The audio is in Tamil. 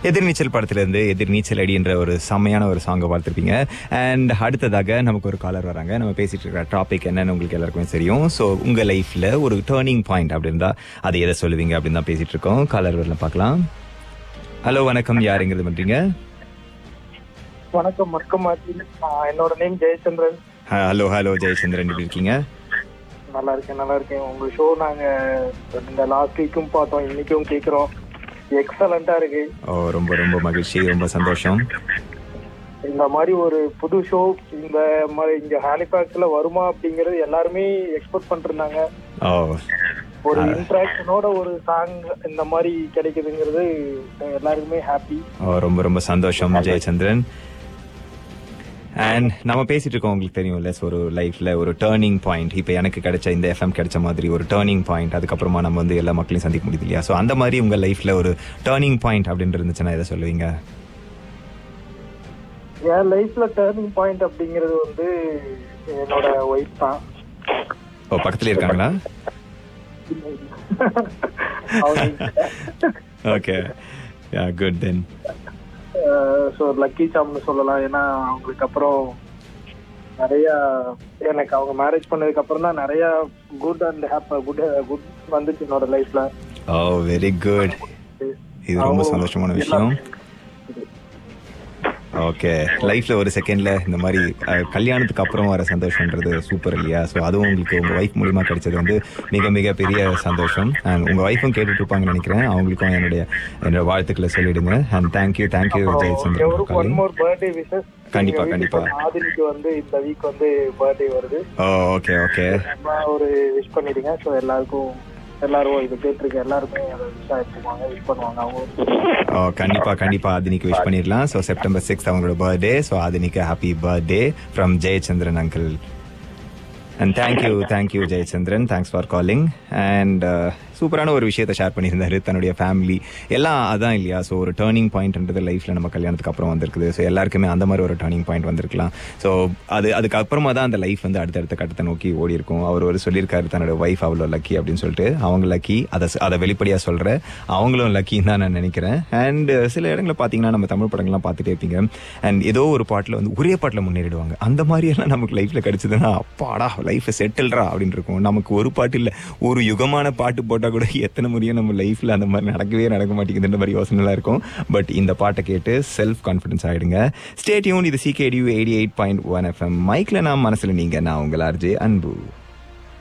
எதிர்நீச்சல் படத்திலிருந்து எதிர்நீச்சல் அடின்ற ஒரு செம்மையான ஒரு சாங்கை பார்த்துருப்பீங்க அண்ட் அடுத்ததாக நமக்கு ஒரு காலர் வராங்க நம்ம பேசிட்டு இருக்கிற டாபிக் என்னன்னு உங்களுக்கு எல்லாருக்குமே தெரியும் ஸோ உங்க லைஃப்ல ஒரு டேர்னிங் பாயிண்ட் அப்படி இருந்தா அதை எதை சொல்லுவீங்க அப்படின்னு தான் பேசிட்டு இருக்கோம் காலர் வரல பார்க்கலாம் ஹலோ வணக்கம் யாருங்கிறது பண்றீங்க வணக்கம் வணக்கம் மார்டின் ஆஹ் என்னோட name Jayachandran hello hello Jayachandran எப்படி இருக்கீங்க நல்லா இருக்கேன் நல்லா இருக்கேன் உங்க ஷோ நாங்க இந்த லாஸ்ட் வீக்கும் பார்த்தோம் இன்னைக்கும் கேக்குறோம் எக்ஸலண்டா இருக்கு ஓ ரொம்ப ரொம்ப மகிழ்ச்சி ரொம்ப சந்தோஷம் இந்த மாதிரி ஒரு புது ஷோ இந்த மாதிரி இங்க ஹாலிபாக்ஸ்ல வருமா அப்படிங்கறது எல்லாருமே எக்ஸ்பெக்ட் பண்ணிருந்தாங்க ஓ ஒரு இன்ட்ராக்ஷனோட ஒரு சாங் இந்த மாதிரி கிடைக்குதுங்கிறது எல்லாருக்குமே ஹாப்பி ஓ ரொம்ப ரொம்ப சந்தோஷம் ஜெயச்சந்திரன் அண்ட் நம்ம பேசிட்டு இருக்கோம் உங்களுக்கு தெரியும்ல so ஒரு லைஃப்ல ஒரு டேர்னிங் பாயிண்ட் இப்போ எனக்கு கிடைச்ச இந்த எஃப்எம் கிடைச்ச மாதிரி ஒரு டேர்னிங் பாயிண்ட் அதுக்கப்புறமா நம்ம வந்து எல்லா மக்களையும் சந்திக்க முடியுது இல்லையா ஸோ அந்த மாதிரி உங்க லைஃப்ல ஒரு டேர்னிங் பாயிண்ட் அப்படின்னு இருந்துச்சுன்னா எதை சொல்லுவீங்க என் லைஃப்ல டேர்னிங் பாயிண்ட் அப்படிங்கிறது வந்து என்னோட ஒய்ஃப் தான் ஓ பக்கத்துல இருக்காங்களா அவங்க okay good then so lucky சாம்னு சொல்லலாம் ஏன்னா அவங்களுக்கு அப்புறம் நிறைய எனக்கு அவங்க மேரேஜ் பண்ணதுக்கு அப்புறம் தான் நிறைய good and happy good good வந்துச்சு என்னோட லைஃப்ல ஓ வெரி குட் இது ரொம்ப சந்தோஷமான விஷயம் ஓகே லைஃப்ல ஒரு செகண்ட்ல இந்த மாதிரி அஹ், கல்யாணத்துக்கு அப்புறம் வர சந்தோஷம்ன்றது சூப்பர் இல்லையா ஸோ அதுவும் உங்களுக்கு உங்க ஒய்ஃப் மூலியமா கிடைச்சது வந்து மிக மிக பெரிய சந்தோஷம் அண்ட் உங்க ஒய்ஃபும் கேட்டுட்டு இருப்பாங்கன்னு நினைக்கிறேன் அவங்களுக்கும் என்னுடைய என்னோட வாழ்த்துக்களை சொல்லிடுங்க and thank you thank you Jayachandran one calling more birthday wishes கண்டிப்பா, கண்டிப்பா. ஆதினிக்கு வந்து இந்த வீக் வந்து பர்த்டே வருது ஓ ஓகே ஓகே சும்மா ஒரு விஷ் பண்ணிடுங்க ஸோ எல்லாருக்கும் எல்லாரும் இது கேட்டிருக்க எல்லாருமே அதை விஷ் ஆயிடுவாங்க விஷ் பண்ணுவாங்க அவங்க ஓ கண்டிப்பா கண்டிப்பா ஆதினிக்கு விஷ் பண்ணிடலாம் ஸோ செப்டம்பர் சிக்ஸ் அவங்களோட பர்த்டே ஸோ ஆதினிக்கு happy birthday from Jayachandran uncle and thank you thank you Jayachandran thanks for calling and சூப்பரான ஒரு விஷயத்தை ஷேர் பண்ணியிருந்தாரு தன்னுடைய ஃபேமிலி எல்லாம் அதான் இல்லையா ஸோ ஒரு டேர்னிங் பாயிண்ட்ன்றது லைஃப்ல நம்ம கல்யாணத்துக்கு அப்புறம் வந்திருக்குது ஸோ எல்லாருக்குமே அந்த மாதிரி ஒரு டேர்னிங் பாயிண்ட் வந்திருக்கலாம் ஸோ அது அதுக்கப்புறமா தான் அந்த லைஃப் வந்து அடுத்தடுத்த கட்டத்தை நோக்கி ஓடி இருக்கும் அவர் ஒரு சொல்லியிருக்காரு தன்னோட ஒய்ஃப் அவ்வளோ லக்கி அப்படின்னு சொல்லிட்டு அவங்க லக்கி அதை அதை வெளிப்படையாக சொல்ற அவங்களும் லக்கின்னு தான் நான் நினைக்கிறேன் அண்ட் சில இடங்களில் பார்த்தீங்கன்னா நம்ம தமிழ் படங்கள்லாம் பார்த்துட்டே இருப்பீங்க அண்ட் ஏதோ ஒரு பாட்டில் வந்து ஒரே பாட்டில் முன்னேறிடுவாங்க அந்த மாதிரி எல்லாம் நமக்கு லைஃப்ல கிடைச்சதுன்னா அப்பாடா லைஃப் செட்டில்ரா அப்படின்னு இருக்கும் நமக்கு ஒரு பாட்டு இல்லை ஒரு யுகமான பாட்டு போட்டால் கூட எத்தனை முறையும் நம்ம லைஃப்ல அந்த மாதிரி நடக்கவே நடக்க மாட்டேங்குதுன்ற மாதிரி யோசனைலாம் இருக்கும் பட் இந்த பாட்டை கேட்டு செல்ஃப் கான்ஃபிடன்ஸ் ஆயிடுங்க ஸ்டேட்யூன் இது CKDU eighty eight point one FM மைக்ல நான் மனசுல நீங்க நான் உங்கள் ஆர்ஜே அன்பு